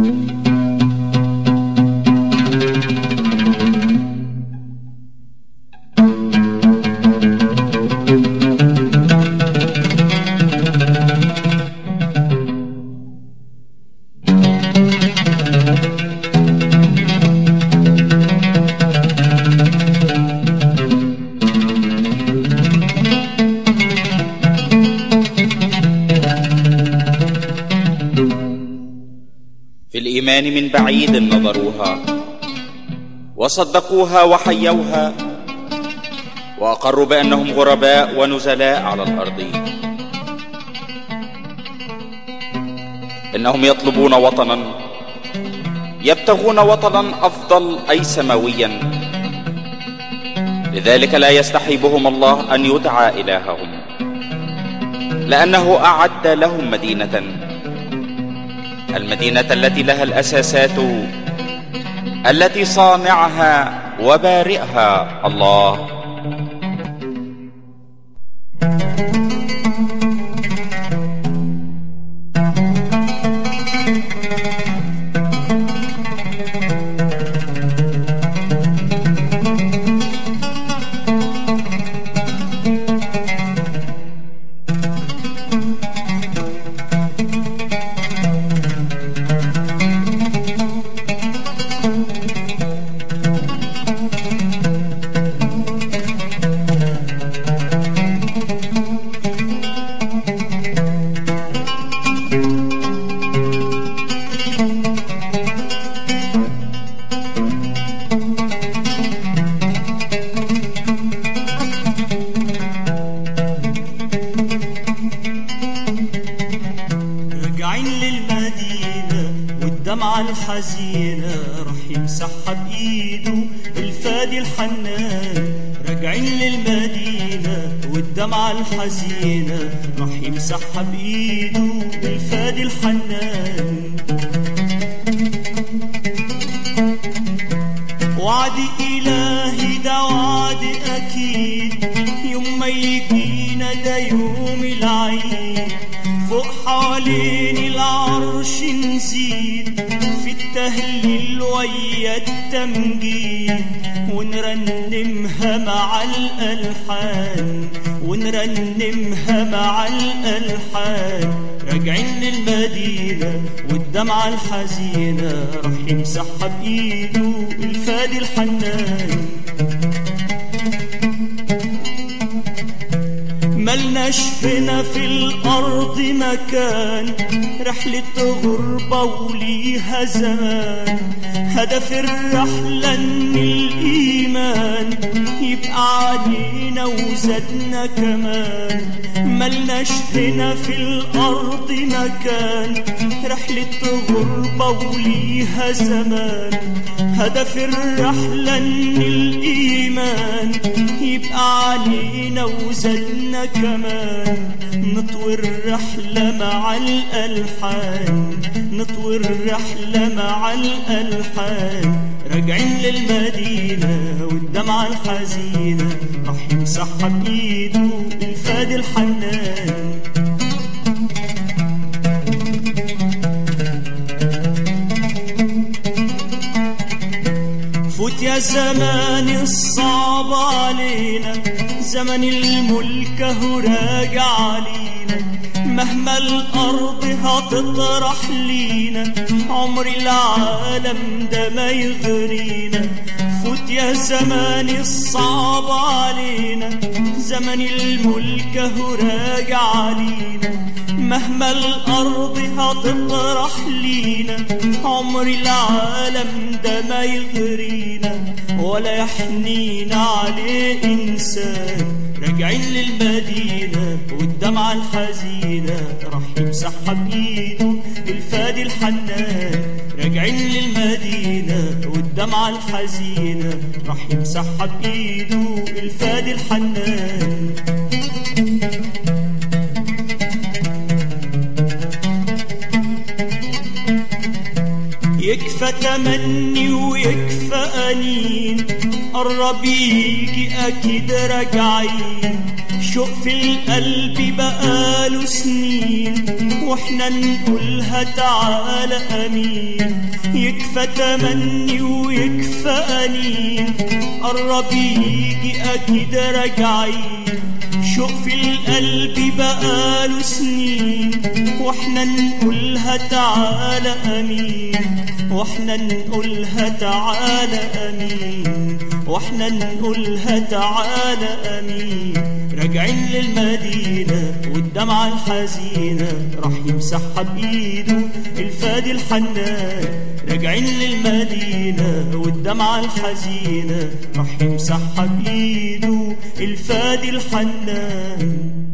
في الإيمان من بعيد نظروها وصدقوها وحيوها وأقروا بأنهم غرباء ونزلاء على الأرض إنهم يطلبون وطنا يبتغون وطنا أفضل أي سماويا لذلك لا يستحيبهم الله أن يدعى إلههم لأنه أعد لهم مدينة المدينة التي لها الأساسات التي صانعها وبارئها الله راجعين للمدينة والدمعة الحزينة راح يمسحها بإيده الفادي الحنان راجعين للمدينة والدمعة الحزينة راح يمسحها بإيده الفادي الحنان وعد إلهي ده وعد أكيد يوم ما يجينا ده يوم العيد فوق حوالين العرش نزيد في التهليل ويا التمجيد ونرنمها مع الألحان ونرنمها مع الألحان راجعين للمدينة والدمعة الحزينة راح يمسحها بإيده الفادي الحنان ملناش هنا في الأرض مكان رحلة غربة وليها زمان هدف الرحلة إن الإيمان يبقى علينا وزادنا كمان ملناش هنا في الأرض مكان رحلة غربة وليها زمان هدف الرحلة إن الإيمان يبقى علينا وزادنا كمان نطوي الرحلة مع الألحان نطوي الرحلة مع الألحان راجعين للمدينة والدمعة الحزينة راح يمسحها بإيده الفادي الحنان فوت يا زمان الصعب علينا زمن الملك هو راجع علينا مهما الأرض هتطرح لينا عمر العالم ده ما يغرينا فوت يا زمان الصعب علينا زمن الملك هو راجع علينا مهما الأرض هتطرح لينا عمر العالم ده ما يغرينا ولا يحنينا عليه إنسان راجعين للمدينة والدمعة الحزينة راح يمسحها بإيده الفادي الحنان راجعين للمدينة والدمعة الحزينة راح يمسحها بإيده الفادي الحنان يكفى تمني ويكفى أنين قرب يجي أكيد راجعين شوق في القلب بقاله سنين واحنا نقولها تعالى أمين يكفى تمني ويكفى أنين قرب يجي أكيد راجعين شوق في القلب بقاله سنين واحنا نقولها تعالى أمين واحنا نقولها تعالى أمين واحنا نقولها تعالى أمين راجعين للمدينة والدمعة الحزينة راح يمسحها بإيده الفادي الحنان راجعين للمدينة والدمعة الحزينة راح يمسحها بإيده الفادي الحنان